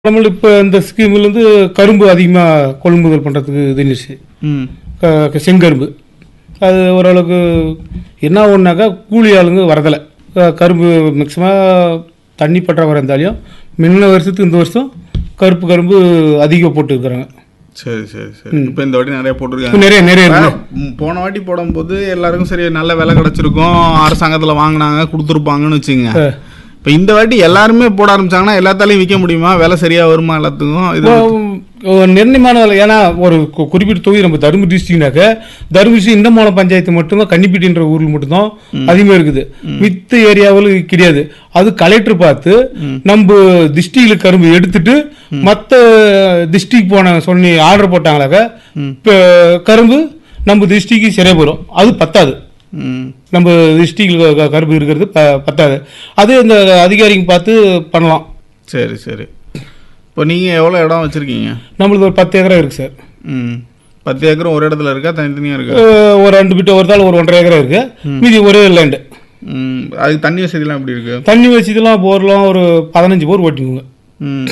நம்மள இப்போ இந்த ஸ்கீம்லேருந்து கரும்பு அதிகமாக கொள்முதல் பண்ணுறதுக்கு இது இருந்துச்சு ம் க- க- செங்கரும்பு அது ஓரளவுக்கு என்ன ஒன்றாக்கா கூலி ஆளுங்க வரதில்லை க- கரும்பு மேக்ஸிமம் தண்ணி பற்றாக்குறை இருந்தாலையும் முன்ன வருஷத்துக்கு இந்த வருஷம் கருப்பு கரும்பு அதிகம் போட்டுருக்குறாங்க சரி சரி சரி இப்போ இந்த வாட்டி நிறைய போட்டிருக்காங்க நிறைய நிறைய இருக்கு ம், போன வாட்டி போடும்போது எல்லாருக்கும் சரி நல்ல விலை கிடைச்சிருக்கும் அரசாங்கத்தில் வாங்கினாங்க கொடுத்துருப்பாங்கன்னு வச்சுங்க ஆ. இப்போ இந்த வாட்டி எல்லாருமே போட ஆரம்பிச்சாங்கன்னா எல்லாத்தாலையும் விற்க முடியுமா விலை சரியா வருமா எல்லாத்துக்கும் இது இப்போ ஒரு நிர்ணயமான விலை ஏன்னா ஒரு கு- குறிப்பிட்ட தொகுதி நம்ம தருமபுரி டிஸ்ட்ரிக்ட்னாக்க தருமபுரி இந்த மாவட்ட பஞ்சாயத்து மட்டும்தான் கன்னிப்பட்டின்ற ஊரில் மட்டும்தான் அதிகமாக இருக்குது மித்த ஏரியாவில் கிடையாது அது கலெக்டர் பார்த்து நம்ம டிஸ்ட்ரிக்ட்ல கரும்பு எடுத்துட்டு மற்ற டிஸ்ட்ரிக்ட் போன சொல்லி ஆர்டர் போட்டாங்களாக்க இப்போ கரும்பு நம்ம டிஸ்ட்ரிக்ட் சரியா போயிடும் அது பத்தாது ம் நம்ம டிஸ்ட்ரிக்ட்ல கரும்பு இருக்கிறது ப- பத்தாது அது இந்த அதிகாரிங்க பார்த்து பண்ணலாம் சரி சரி இப்போ நீங்கள் எவ்வளோ இடம் வச்சுருக்கீங்க நம்மளுக்கு ஒரு பத்து ஏக்கரா இருக்கு சார் ம் பத்து ஏக்கரும் ஒரு இடத்துல இருக்கா தனித்தனியாக இருக்கா அஹ் ஒரு ரெண்டு பிட்டு ஒரு தாள் ஒரு ஒன்றரை ஏக்கரா இருக்கு மீதி ஒரே லேண்டு ம் அதுக்கு தண்ணி வசதிலாம் எப்படி இருக்கு தண்ணி வசதிலாம் போர்லாம் ஒரு பதினஞ்சு போர் ஓட்டிக்குங்க ம்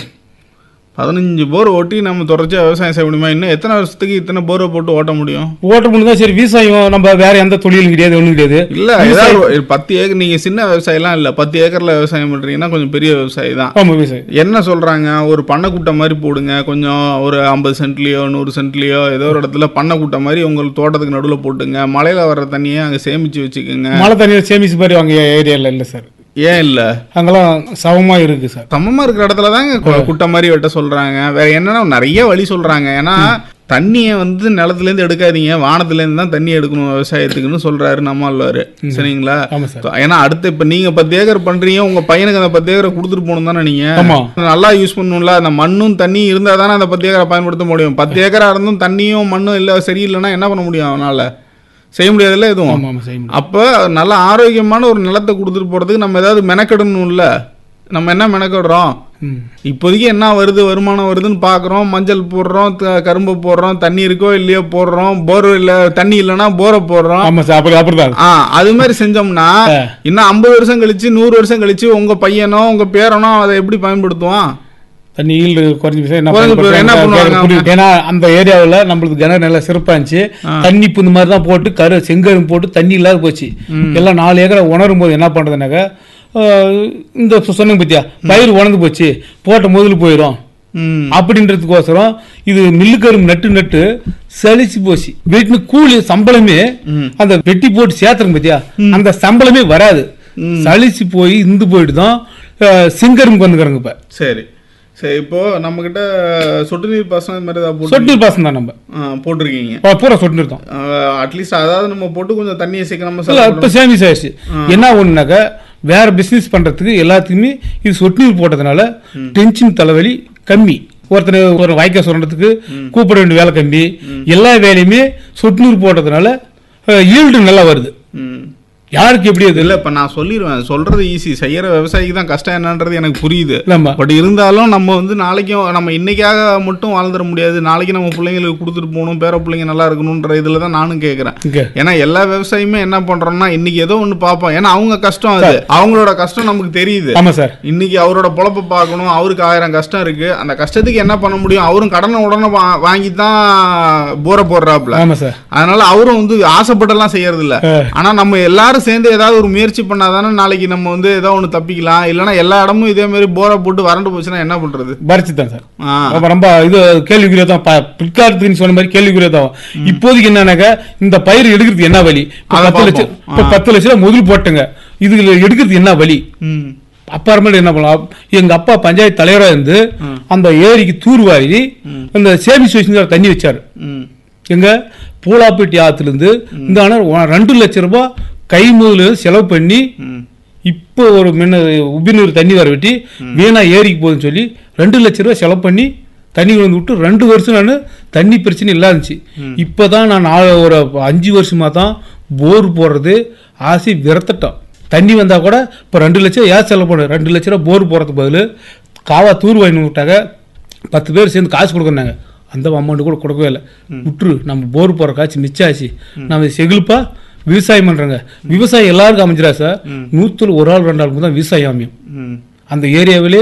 பதினஞ்சு போர் ஓட்டி நம்ம தொடர்ச்சியாக விவசாயம் செய்ய முடியுமா இன்னும் எத்தனை வருஷத்துக்கு இத்தனை போரை போட்டு ஓட்ட முடியும் ஓட்ட முடியும் சரி விவசாயம் நம்ம வேற எந்த தொழிலும் கிடையாது ஒன்றும் கிடையாது இல்ல ஏதாவது ஒரு பத்து ஏக்கர் நீங்க சின்ன விவசாயம்லாம் இல்ல பத்து ஏக்கர்ல விவசாயம் பண்றீங்கன்னா கொஞ்சம் பெரிய விவசாயி தான் ஆமா விவசாயம் என்ன சொல்றாங்க ஒரு பண்ணைக்குட்டை மாதிரி போடுங்க கொஞ்சம் ஒரு ஐம்பது சென்ட்லயோ நூறு சென்ட்லயோ ஏதோ ஒரு இடத்துல பண்ணைக்குட்டை மாதிரி உங்கள் தோட்டத்துக்கு நடுவில் போட்டுங்க மழையில வர்ற தண்ணியை அங்கே சேமிச்சு வச்சுக்கோங்க மழை தண்ணியை சேமிச்சு மாதிரி அங்கே ஏரியாவில் இல்லை சார் ஏன் இல்ல அங்கெல்லாம் சமமா இருக்கு சார் சமமா இருக்கிற இடத்துல தாங்க கு- குட்டை மாதிரி வெட்ட சொல்றாங்க வேற என்னன்னா நிறைய வழி சொல்றாங்க ஏன்னா தண்ணியை வந்து நிலத்துலேருந்து எடுக்காதீங்க வானத்துலேருந்து தான் தண்ணி எடுக்கணும் விவசாயத்துக்குன்னு சொல்றாரு நம்மாழ்வாரு சரிங்களா ஆமா சார் ஏன்னா அடுத்து இப்ப நீங்க பத்து ஏக்கர் பண்றீங்க உங்க பையனுக்கு அந்த பத்து ஏக்கரை கொடுத்துட்டு போகணும் தானே நீங்க ஆமா நல்லா யூஸ் பண்ணணும்ல அந்த மண்ணும் தண்ணி இருந்தா தானே அந்த பத்து ஏக்கரை பயன்படுத்த முடியும் பத்து ஏக்கரா இருந்தும் தண்ணியும் மண்ணும் இல்ல சரியில்லைன்னா என்ன பண்ண முடியும் அவனால செய்ய முடியாதுல்ல எதுவும் ஆமா ஆமா செய்ய முடியும் அப்போ நல்ல ஆரோக்கியமான ஒரு நிலத்தை கொடுத்துட்டு போறதுக்கு நம்ம ஏதாவது மெனக்கெடணும்ல நம்ம என்ன மெனக்கெடுறோம் ம். இப்போதைக்கு என்ன வருது வருமானம் வருதுன்னு பார்க்குறோம் மஞ்சள் போடுறோம் த- கரும்பு போடுறோம் தண்ணி இருக்கோ இல்லையோ போடுறோம் போர் இல்லை தண்ணி இல்லைன்னா போரை போடுறோம் ஆமா சார் அப்படி அப்படிதான் ஆ அது மாதிரி செஞ்சோம்னா இன்னும் ஐம்பது வருஷம் கழிச்சு நூறு வருஷம் கழிச்சு உங்க பையனோ உங்க பேரனோ அதை எப்படி பயன்படுத்துவான் தண்ணி ஈல்டு குறைஞ்ச விஷயம் என்ன குறைஞ்சு போயிடும். என்ன பண்ணுவாங்க? பண்ணுவாங்க புரியுது. ஏன்னா அந்த ஏரியாவில் நம்மளுக்கு கிணறு நல்லா சிறப்பா இருந்துச்சு தண்ணி இப்போ இந்த மாதிரி தான் போட்டு கரு செங்கரும் போட்டு தண்ணி இல்லாத போச்சு எல்லாம் நாலு ஏக்கரை உணரும் போது என்ன பண்றதுனாக்கா ஆஹ், இந்த சொன்னங்க பத்தியா பயிர் உணர்ந்து போச்சு போட்ட முதல்ல போயிடும் ம் அப்படின்றதுக்கோசரம் இது மில்லுக்கரும் நட்டு நட்டு சலிச்சு போச்சு வீட்டுல கூலி சம்பளமே அந்த வெட்டி போட்டு சேர்த்துறோம் பத்தியா அந்த சம்பளமே வராது சலிச்சு போய் இந்து போயிட்டு தான் சிங்கரும் வந்துக்கிறோங்க இப்ப சரி சரி இப்போ நம்ம கிட்ட சொட்டு நீர் பாசனம் இது மாதிரி ஏதாவது போட்டு சொட்டு பாசம் தான் நம்ம ஆ, போட்டிருக்கீங்க ப- பூரா சொட்டு நிறுத்தம் அட்லீஸ்ட் அதாவது நம்ம போட்டு கொஞ்சம் தண்ணியை சீக்கிரமா இல்ல செலவு இப்ப சேமிஸ் ஆயிடுச்சு என்ன ஒண்ணுனாக்கா வேற பிசினஸ் பண்றதுக்கு எல்லாத்துக்குமே இது சொட்டு நீர் போட்டதுனால டென்ஷன் தலைவலி கம்மி ஒருத்தர் ஒரு வாய்க்கா சொல்றதுக்கு கூப்பிட வேண்டிய வேலை கம்மி எல்லா வேலையுமே சொட்டு நீர் போட்டதுனால ஈல்டு நல்லா வருது ம். யாருக்கு எப்படி அது இல்ல இப்ப நான் சொல்லிடுவேன் சொல்றது ஈஸி செய்யற விவசாயிக்கு தான் கஷ்டம் என்னன்றது எனக்கு புரியுது இல்லம்மா பட் இருந்தாலும் நம்ம வந்து நாளைக்கும் நம்ம இன்னைக்காக மட்டும் வாழ்ந்துட முடியாது நாளைக்கு நம்ம பிள்ளைங்களுக்கு கொடுத்துட்டு போகணும் பேர பிள்ளைங்க நல்லா இருக்கணுன்ற இதுல தான் நானும் கேட்கறேன் இங்க ஏன்னா எல்லா விவசாயியுமே என்ன பண்றோம்னா இன்னைக்கு ஏதோ ஒண்ணு பார்ப்போம் ஏன்னா அவங்க கஷ்டம் அது அவங்களோட கஷ்டம் நமக்கு தெரியுது ஆமா சார் இன்னைக்கு அவரோட பொழப்ப பார்க்கணும் அவருக்கு ஆயிரம் கஷ்டம் இருக்கு அந்த கஷ்டத்துக்கு என்ன பண்ண முடியும் அவரும் கடனை உடனே வா- வாங்கி தான் போரை போடுறாப்புல ஆமா சார் அதனால அவரும் வந்து ஆசைப்பட்டெல்லாம் செய்யறது இல்ல ஆனா நம்ம எல்லாரும் சேர்ந்து ஏதாவது ஒரு முயற்சி பண்ணாதானே நாளைக்கு நம்ம வந்து ஏதோ ஒண்ணு தப்பிக்கலாம் இல்லைன்னா எல்லா இடமும் இதே மாதிரி போரை போட்டு வறண்டு போச்சுன்னா என்ன பண்றது பறிச்சு தான் சார் ஆ, அப்ப ரொம்ப இது கேள்விக்குரிய தான் ப- பிற்காலத்துக்கு நீ சொன்ன மாதிரி கேள்விக்குரிய தான் இப்போதைக்கு என்னன்னாக்கா இந்த பயிர் எடுக்கிறது என்ன வழி இப்ப அதை பத்து லட்சம் பார்ப்போம். இப்ப பத்து லட்சம் ரூபாய் முதல் போட்டுங்க இதுல எடுக்கிறது என்ன வழி ம், அப்புறமேட்டு என்ன பண்ணலாம் எங்க அப்பா பஞ்சாயத்து தலைவரா இருந்து அந்த ஏரிக்கு தூர்வாரி அந்த சேமிச்சு வச்சு தண்ணி வச்சாரு ம், எங்க பூலாப்பேட்டி ஆத்துல இருந்து இந்த ஆனா ஒ- ரெண்டு லட்சம் ரூபாய் கை முதல்ல செலவு பண்ணி ம். இப்போ ஒரு முன்ன உபிநூறு தண்ணி வர வெட்டி வீணா ஏரிக்கு போகுதுன்னு சொல்லி ரெண்டு லட்ச ரூபாய் செலவு பண்ணி தண்ணி கொண்டு விட்டு ரெண்டு வருஷம் நான் தண்ணி பிரச்சனை இல்லாத இருந்துச்சு இப்போதான் நான் நாலு ஒரு அஞ்சு வருஷமா தான் போர் போடுறது ஆசை விரத்தட்டோம் தண்ணி வந்தா கூட இப்போ ரெண்டு லட்சம் ஏன் செலவு பண்ண ரெண்டு லட்ச ரூபா போர் போடுறதுக்கு பதில் காவா தூர் வாங்கி விட்டாங்க பத்து பேர் சேர்ந்து காசு கொடுக்குறாங்க அந்த அமௌண்ட் கூட கொடுக்கவே இல்லை விட்டுரு நம்ம போர் போடுற காசு மிச்சாச்சு நம்ம செகுலுப்பா விவசாயம் பண்றாங்க விவசாயம் எல்லாருக்கும் அமைஞ்சிரா சார் நூத்துல ஒரு ஆள் ரெண்டு ஆளுக்கு தான் விவசாயம் அமையும் ம். அந்த ஏரியாவிலே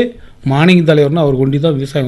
மானிங்க தலைவர்னு அவர் கொண்டு தான் விவசாயம்